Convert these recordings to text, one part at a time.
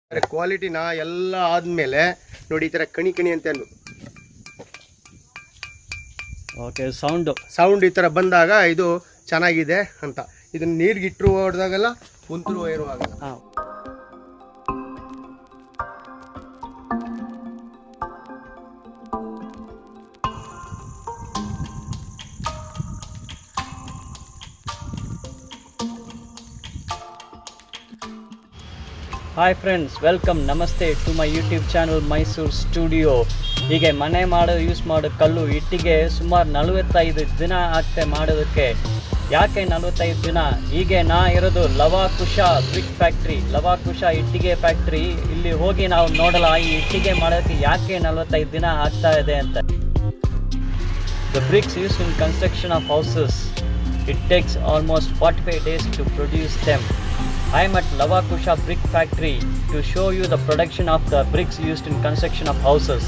ಕ್ವಾಲಿಟಿನ ಎಲ್ಲ ಆದ್ಮೇಲೆ ನೋಡಿ ಈ ತರ ಕಣಿ ಕಣಿ ಅಂತ ಅನ್ನು ಓಕೆ ಸೌಂಡು ಸೌಂಡ್ ಈ ತರ ಬಂದಾಗ ಇದು ಚೆನ್ನಾಗಿದೆ ಅಂತ ಇದನ್ನ ನೀರ್ಗೆ ಇಟ್ಟರು ಹೊಡೆದಾಗೆಲ್ಲ ಒಂತರು ವೈರು ಆಗಲ್ಲ ಹಾಂ ಹಾಯ್ ಫ್ರೆಂಡ್ಸ್ ವೆಲ್ಕಮ್ ನಮಸ್ತೆ to my YouTube channel Mysuru studio ಹೀಗೆ ಮನೆ ಮಾಡೋ ಯೂಸ್ ಮಾಡೋ ಕಲ್ಲು ಇಟ್ಟಿಗೆ ಸುಮಾರು ನಲವತ್ತೈದು ದಿನ ಆಗ್ತೆ ಮಾಡೋದಕ್ಕೆ ಯಾಕೆ ನಲವತ್ತೈದು ದಿನ ಹೀಗೆ ನಾ ಇರೋದು ಲವಾಕುಶ ಬ್ರಿಕ್ ಫ್ಯಾಕ್ಟ್ರಿ ಲವಾಕುಶ ಇಟ್ಟಿಗೆ ಫ್ಯಾಕ್ಟ್ರಿ ಇಲ್ಲಿ ಹೋಗಿ ನಾವು ನೋಡಲ್ಲ ಈ ಇಟ್ಟಿಗೆ ಮಾಡೋದಕ್ಕೆ ಯಾಕೆ ನಲವತ್ತೈದು ದಿನ ಆಗ್ತಾ ಇದೆ ಅಂತ The bricks used in construction of houses, it takes almost 45 days to produce them. I am at Lavakusha Brick Factory to show you the production of the bricks used in construction of houses.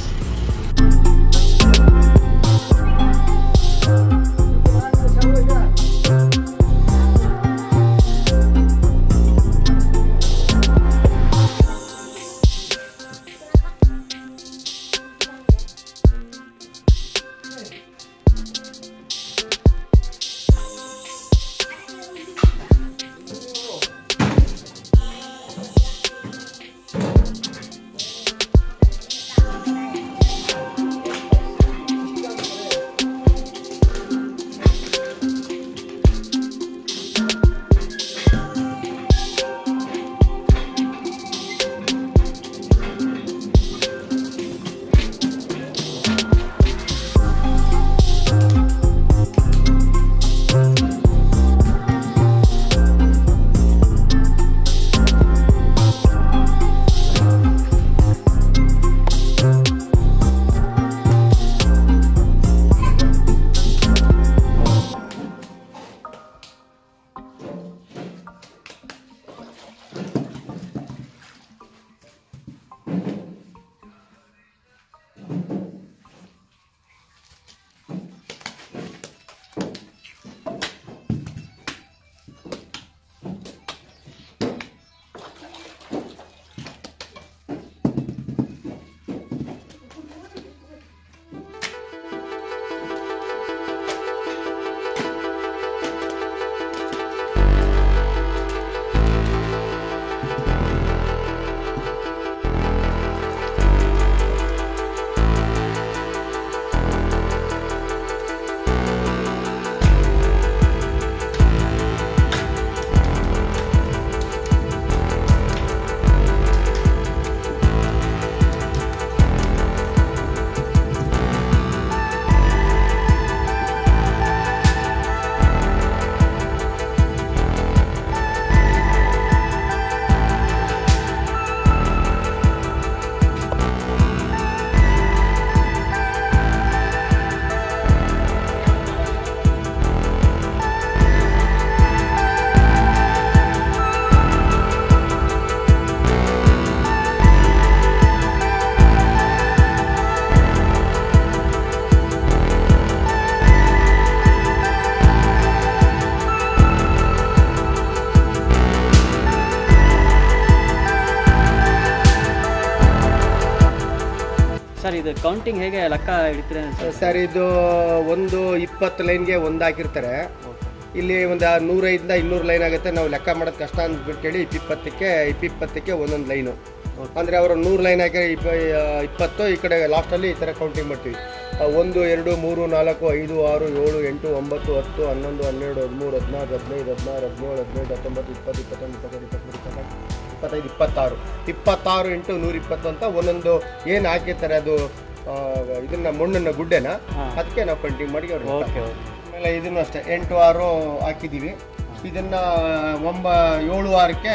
Sir ಇದು counting ಹೇಗೆ ಲೆಕ್ಕ ಹಿಡಿತೀರ sir sir ಇದು ಒಂದು ಇಪ್ಪತ್ತು ಲೈನ್ಗೆ ಒಂದು ಹಾಕಿರ್ತಾರೆ ಇಲ್ಲಿ ಒಂದು ನೂರೈದಿಂದ ಇನ್ನೂರು ಲೈನ್ ಆಗುತ್ತೆ ನಾವು ಲೆಕ್ಕ ಮಾಡೋದು ಕಷ್ಟ ಅಂದ್ಬಿಟ್ಟೇಳಿ ಇಪ್ಪಿಪ್ಪತ್ತಕ್ಕೆ ಇಪ್ಪಿಪ್ಪತ್ತಕ್ಕೆ ಒಂದೊಂದು ಲೈನು ಅಂದರೆ ಅವರು ನೂರು ಲೈನ್ ಹಾಕಿ ಇಪ್ಪ ಇಪ್ಪತ್ತು ಈ ಕಡೆ ಲಾಸ್ಟಲ್ಲಿ ಈ ಥರ ಕೌಂಟಿಂಗ್ ಮಾಡ್ತೀವಿ ಆ, ಒಂದು ಎರಡು ಮೂರು ನಾಲ್ಕು ಐದು ಆರು ಏಳು ಎಂಟು ಒಂಬತ್ತು ಹತ್ತು ಹನ್ನೊಂದು ಹನ್ನೆರಡು ಹದಿಮೂರು ಹದಿನಾಲ್ಕು ಹದಿನೈದು ಹದಿನಾರು ಹದಿನೇಳು ಹದಿನೆಂಟು ಹತ್ತೊಂಬತ್ತು ಇಪ್ಪತ್ತು ಇಪ್ಪತ್ತೊಂದು ಇಪ್ಪತ್ತೆರಡು ಇಪ್ಪತ್ತ್ಮೂರು ಇಪ್ಪತ್ನಾಲ್ಕು ಇಪ್ಪತ್ತೈದು ಇಪ್ಪತ್ತಾರು ಇಪ್ಪತ್ತಾರು ಇಂಟು ನೂರ ಇಪ್ಪತ್ತು ಅಂತ ಒಂದೊಂದು ಏನು ಹಾಕಿರ್ತಾರೆ ಅದು ಆ, ಇದನ್ನ ಮಣ್ಣನ್ನ ಗುಡ್ಡೆನ ಹಾ. ಅದಕ್ಕೆ ನಾವು ಕಂಟಿನ್ಯೂ ಮಾಡಿ ಅವ್ರಿಗೆ ಓಕೆ ಓಕೆ ಆಮೇಲೆ ಇದನ್ನು ಅಷ್ಟೇ ಎಂಟು ಆರು ಹಾಕಿದ್ದೀವಿ ಇದನ್ನ ಒಂಬ ಏಳು ವಾರಕ್ಕೆ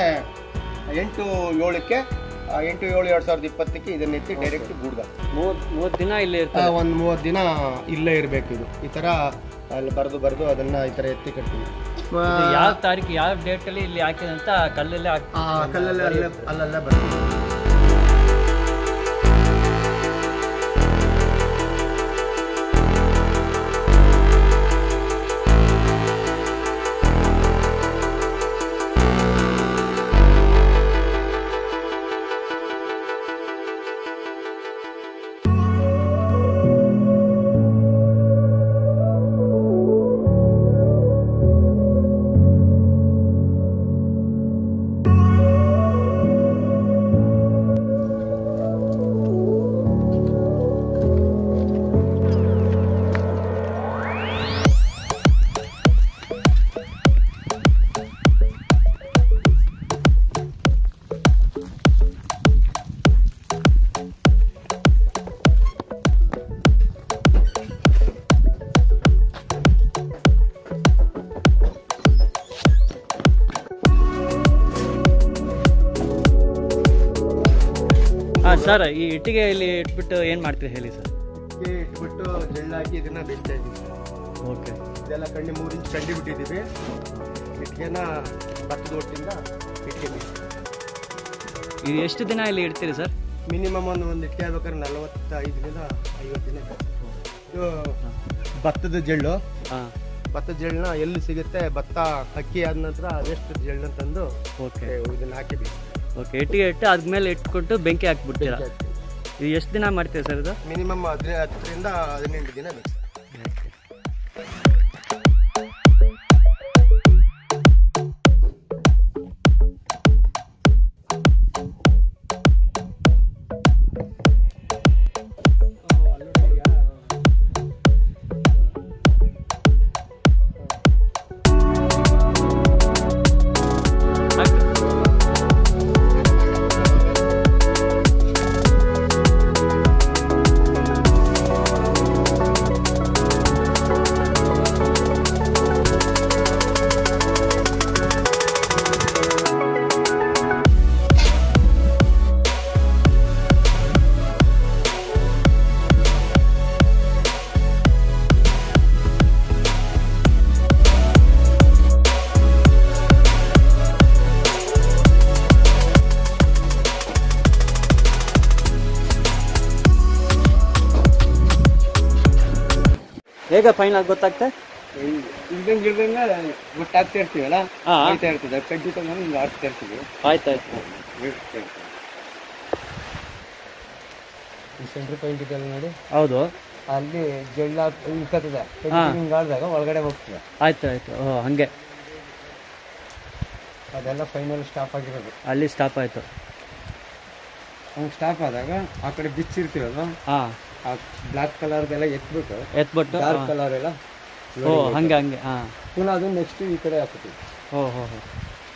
ಎಂಟು ಏಳಕ್ಕೆ ಆ, ಎಂಟು ಏಳು ಎರಡು ಸಾವಿರದ ಇಪ್ಪತ್ತಕ್ಕೆ ಇದನ್ನ ಎತ್ತಿ ಡೈರೆಕ್ಟ್ ಗೂಡ್ಗ ಮೂವತ್ತು ಮೂವತ್ತು ದಿನ ಇಲ್ಲಿ ಇರ್ತದೆ ಒಂದು ಮೂವತ್ತು ದಿನ ಇಲ್ಲೇ ಇರಬೇಕು ಇದು ಈ ಥರ ಅಲ್ಲಿ ಬರೆದು ಬರೆದು ಅದನ್ನ ಈ ಥರ ಎತ್ತಿ ಕಟ್ತೀವಿ ಇದು ಯಾವ ತಾರೀಕು ಯಾವ ಡೇಟಲ್ಲಿ ಇಲ್ಲಿ ಹಾಕಿದೆ ಅಂತ ಕಲ್ಲಲ್ಲೇ ಹಾಕಿ ಆ ಕಲ್ಲಲ್ಲೇ ಅಲ್ಲೇ ಅಲ್ಲಲ್ಲೇ ಬರ್ತದೆ ಸರ್ ಈ ಇಟ್ಟಿಗೆ ಇಲ್ಲಿ ಇಟ್ಬಿಟ್ಟು ಏನು ಮಾಡ್ತೀರಿ ಹೇಳಿ ಸರ್ ಇಟ್ಟಿಗೆ ಇಟ್ಬಿಟ್ಟು ಜಳ್ಳು ಹಾಕಿ ಇದನ್ನ ಬೇಯಿಸ್ತಾ ಇದ್ದೀವಿ ಸರ್. ಓಕೆ ಇದೆಲ್ಲ ಕಂಡಿ ಮೂರು ಇಂಚ್ ಕಂಡಿ ಬಿಟ್ಟಿದ್ದೀವಿ ಇಟ್ಟಿಗೆನ ಭತ್ತದ ಒಟ್ಟಿಂದ ಇಟ್ಟಿಗೆ ಇದು ಎಷ್ಟು ದಿನ ಇಲ್ಲಿ ಇಡ್ತೀರಿ ಸರ್ ಮಿನಿಮಮ್ ಒಂದು ಒಂದು ಇಟ್ಟಿಗೆ ಆಗ್ಬೇಕಾದ್ರೆ ನಲವತ್ತೈದರಿಂದ ಐವತ್ತು ದಿನ ಬೇಕು. ಇದು ಭತ್ತದ ಜಳ್ಳು ಹಾಂ ಭತ್ತದ ಜಳ್ಳನ್ನ ಎಲ್ಲಿ ಸಿಗುತ್ತೆ ಭತ್ತ ಅಕ್ಕಿ ಆದ ನಂತರ ಅದೆಷ್ಟು ಜಳ್ಳನ್ನ ತಂದು ಓಕೆ ಇದನ್ನ ಹಾಕಿ ಓಕೆ ಇಟ್ಟಿಗೆ ಇಟ್ಟು ಅದ್ಮೇಲೆ ಇಟ್ಕೊಟ್ಟು ಬೆಂಕಿ ಹಾಕ್ಬಿಡ್ತೀರಾ ಇದು ಎಷ್ಟು ದಿನ ಮಾಡ್ತೀರಾ ಸರ್ ಇದು ಮಿನಿಮಮ್ ಹದಿನೈದು ಹತ್ತರಿಂದ ಹದಿನೆಂಟು ದಿನ ಬೇಕು ಸರ್. ಹೇಗೆ ಫೈನಲ್ ಗೊತ್ತಾಗ್ತೆ ಇಲ್ದಂಗೆ ಇಲ್ದಂಗೆ ಗೊತ್ತಾಗ್ತಾ ಇರ್ತೀವಲ್ಲ ಹಾಂ ಆಯ್ತಾ ಇರ್ತದೆ ಕಡ್ಡಿ ತಗೊಂಡು ಹಿಂಗೆ ಆಡ್ತಾ ಇರ್ತೀವಿ ಆಯ್ತಾಯ್ತು ಸೆಂಟ್ರ್ ಪಾಯಿಂಟ್ ಇದೆಯಲ್ಲ ನೋಡಿ ಹೌದು ಅಲ್ಲಿ ಜಳ್ಳ ಇಳ್ಕತ್ತದೆ ಹಾ. ಹಿಂಗೆ ಆಡಿದಾಗ ಒಳಗಡೆ ಹೋಗ್ತದೆ ಆಯ್ತು ಆಯ್ತು ಓ ಹಾಗೆ ಅದೆಲ್ಲ ಫೈನಲ್ ಸ್ಟಾಪ್ ಆಗಿರೋದು ಅಲ್ಲಿ ಸ್ಟಾಪ್ ಆಯಿತು ಹಂಗೆ ಸ್ಟಾಪ್ ಆದಾಗ ಆ ಕಡೆ ಬಿಚ್ಚಿರ್ತೀವಲ್ಲ ಹಾಂ ಆ ಬ್ಲ್ಯಾಕ್ ಕಲರ್ದೆಲ್ಲ ಎತ್ಬಿಟ್ಟು ಎತ್ಬಿಟ್ಟು ಡಾರ್ಕ್ ಕಲರ್ ಎಲ್ಲ ಓ ಹಂಗೆ ಹಂಗೆ ಹಾಂ ಪುನಃ ಅದು ನೆಕ್ಸ್ಟ್ ಈ ಕಡೆ ಹಾಕ್ತೀವಿ ಓ ಹೋ ಹೋ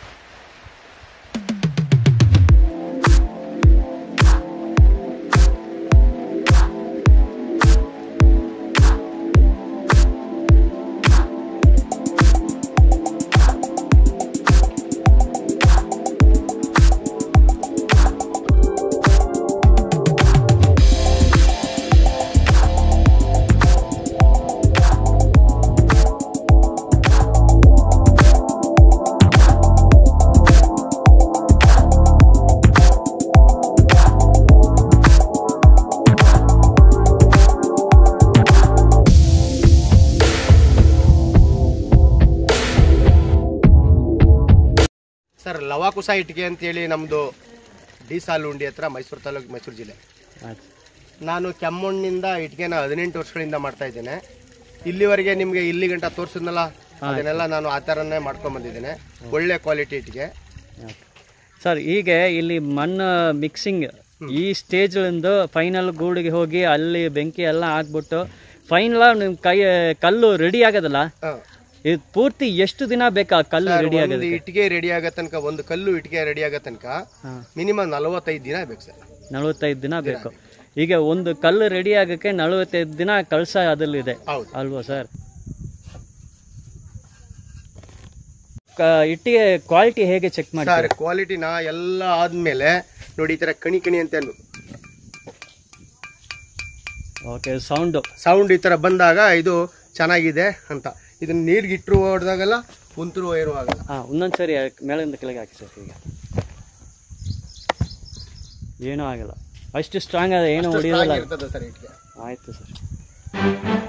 ಸರ್ ಲವಾಕುಸ ಇಟ್ಟಿಗೆ ಅಂತೇಳಿ ನಮ್ಮದು ಡಿ ಸಾಲುಂಡಿ ಹತ್ರ ಮೈಸೂರು ತಾಲೂಕು ಮೈಸೂರು ಜಿಲ್ಲೆ ಆಯ್ತು ನಾನು ಕೆಮ್ಮಣ್ಣಿಂದ ಇಟ್ಟಿಗೆನ ಹದಿನೆಂಟು ವರ್ಷಗಳಿಂದ ಮಾಡ್ತಾ ಇದ್ದೇನೆ ಇಲ್ಲಿವರೆಗೆ ನಿಮಗೆ ಇಲ್ಲಿ ಗಂಟ ತೋರಿಸಿದ್ನಲ್ಲ ಅದನ್ನೆಲ್ಲ ನಾನು ಆ ಥರನೇ ಮಾಡ್ಕೊಂಡ್ ಬಂದಿದ್ದೇನೆ ಒಳ್ಳೆ ಕ್ವಾಲಿಟಿ ಇಟ್ಟಿಗೆ ಸರ್ ಹೀಗೆ ಇಲ್ಲಿ ಮಣ್ಣು ಮಿಕ್ಸಿಂಗ್ ಈ ಸ್ಟೇಜ್ಲಿಂದ ಫೈನಲ್ ಗೂಡಿಗೆ ಹೋಗಿ ಅಲ್ಲಿ ಬೆಂಕಿ ಎಲ್ಲ ಹಾಕ್ಬಿಟ್ಟು ಫೈನಲ್ ನಿಮ್ಮ ಕೈ ಕಲ್ಲು ರೆಡಿ ಆಗೋದಲ್ಲ ಹ. ಇದು ಪೂರ್ತಿ ಎಷ್ಟು ದಿನ ಬೇಕಾ ಕಲ್ಲು ರೆಡಿ ಒಂದು ಆಗೋದು ಇಟ್ಟಿಗೆ ರೆಡಿ ಆಗೋ ತನಕ ಒಂದು ಕಲ್ಲು ಇಟ್ಟಿಗೆ ರೆಡಿ ಆಗೋ ತನಕ ಹಾಂ ಮಿನಿಮಮ್ ನಲವತ್ತೈದು ದಿನ ಬೇಕು ಸರ್ ನಲವತ್ತೈದು ದಿನ ಬೇಕು ಈಗ ಒಂದು ಕಲ್ಲು ರೆಡಿ ಆಗೋಕ್ಕೆ ನಲವತ್ತೈದು ದಿನ ಕಳಸ ಅದರಲ್ಲಿದೆ ಹೌದು ಅಲ್ವಾ ಸರ್ ಕ- ಇಟ್ಟಿಗೆ ಕ್ವಾಲಿಟಿ ಹೇಗೆ ಚೆಕ್ ಮಾಡಿ ಸರ್ ಕ್ವಾಲಿಟಿನ ಎಲ್ಲ ಆದ್ಮೇಲೆ ನೋಡಿ ಈ ತರ ಕಣಿ ಕಣಿ ಅಂತ ಓಕೆ ಸೌಂಡು ಸೌಂಡ್ ಈ ತರ ಬಂದಾಗ ಇದು ಚೆನ್ನಾಗಿದೆ ಅಂತ ಇದನ್ನ ನೀರ್ಗೆ ಇಟ್ಟರು ಹೊಡೆದಾಗಲ್ಲ ಕುಂತರು ಏನು ಆಗಲ್ಲ ಹಾಂ ಒಂದೊಂದು ಸರಿ ಮೇಲಿಂದ ಕೆಳಗೆ ಹಾಕಿ ಸರ್ ಈಗ ಏನೂ ಆಗಲ್ಲ ಅಷ್ಟು ಸ್ಟ್ರಾಂಗ್ ಅದ ಏನೂ ಹೊಡಿಯೋಲ್ಲ ಇರ್ತದೆ ಸರ್ ಇಟ್ಟಿಗೆ ಆಯಿತು ಸರ್